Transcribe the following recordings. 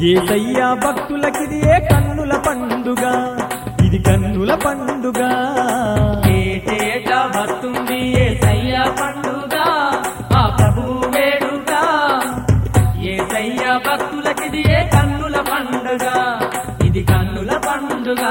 ఏసయ్యా భక్తులకిది ఏ కన్నుల పండుగ ఇది కన్నుల పండుగ ఏటేటా వస్తుంది ఏసయ్య పండుగ ఆ ప్రభు వేడుక ఏసయ్య భక్తులకిది ఏ కన్నుల పండుగ ఇది కన్నుల పండుగ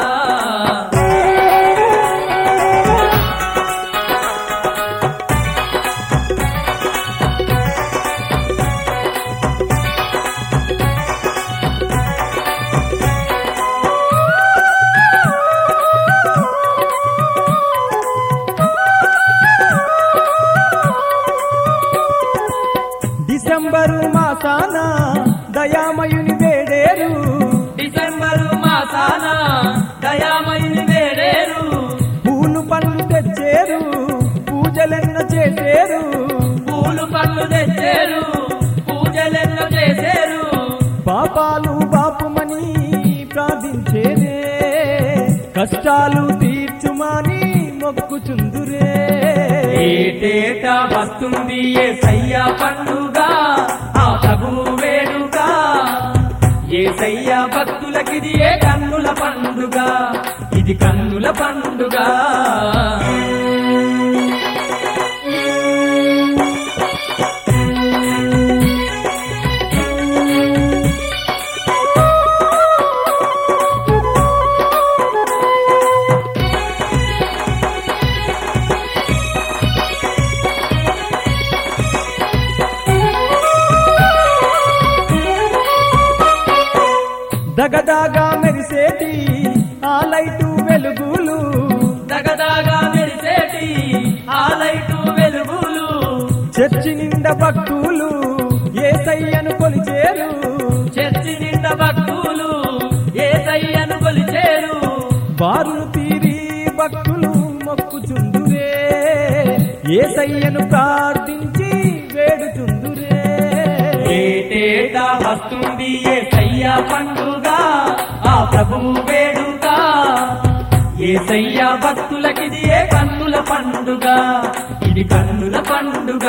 డిసెంబరు మాసాన దయామయుని వేడేరు డిసెంబరు మాసాన దయామయుని వేడేరు పూలు పళ్ళు తెచ్చేరు పూజలెన్న చేసేరు పూలు పళ్ళు తెచ్చారు పూజలెన్నో చేశారు పాపాలు బాపుమని ప్రార్థించేదే కష్టాలు తీర్చుమని మొక్కుచుందురే ఏటేటా వస్తుంది ఏసయ్య పండుగ ఆ ప్రభు వేడుక ఏసయ్య భక్తులకిది ఏ కన్నుల పండుగ ఇది కన్నుల పండుగ దగదాగా మెరిసేటి ఆ లైటు వెలుగులు దగదాగా మెరిసేటి ఆ లైటు వెలుగులు చర్చి నిండా భక్తులు ఏసయ్యను కొలిచేరు చర్చి నిండా భక్తులు ఏసయ్యను కొలిచేరు బారులు తీరి భక్తులు మొక్కుచుందురే ఏసయ్యను ప్రార్థించి వేడుచుందురే ఏటేటా వస్తుంది ఏసయ్య పండుగ ఆ ప్రభు వేడుక ఏసయ్య భక్తులకిది ఏ కన్నుల పండుగ ఇది కన్నుల పండుగ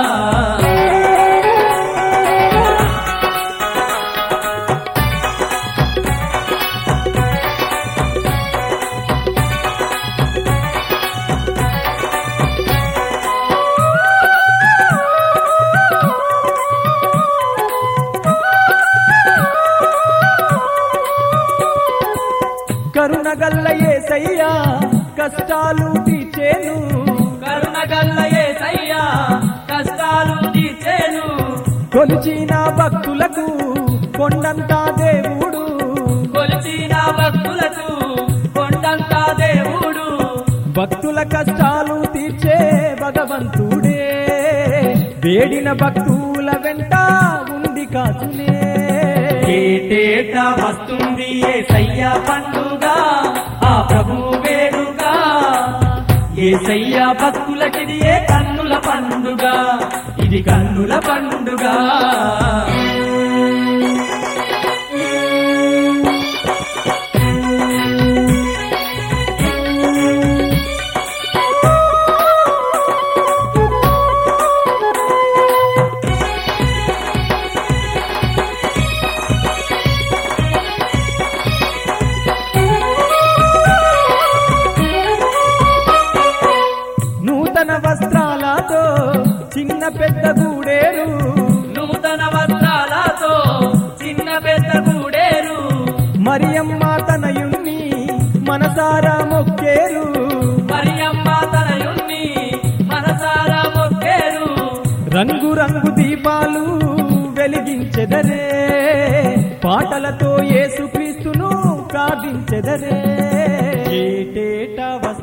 కరుణగల్ల ఏసయ్య కష్టాలు తీర్చేను కరుణ గల్ల ఏసయ్య కష్టాలు తీర్చేను కొలిచిన భక్తులకు కొండంతా దేవుడు కొలిచిన భక్తులకు కొండంత దేవుడు భక్తుల కష్టాలు తీర్చే భగవంతుడే వేడిన భక్తుల వెంట ఉండి కాచులే ఏటేటా వస్తుంది ఏసయ్య పండుగ ఆ ప్రభు వేడుక ఏసయ్య భక్తులకిది ఏ కన్నుల పండుగ ఇది కన్నుల పండుగ నూతన వస్త్రాలతో చిన్న పెద్ద గూడేరు నూతన వస్త్రాలతో చిన్న పెద్ద గూడేరు మరియమ్మ తనయుణ్ణి మనసారా మొక్కేరు మరియమ్మ తనయుణ్ణి మనసారా మొక్కేరు రంగు రంగు దీపాలు వెలిగించెదరే పాటలతో యేసుక్రీస్తును ప్రార్థించెదరే ఏటేటా వస్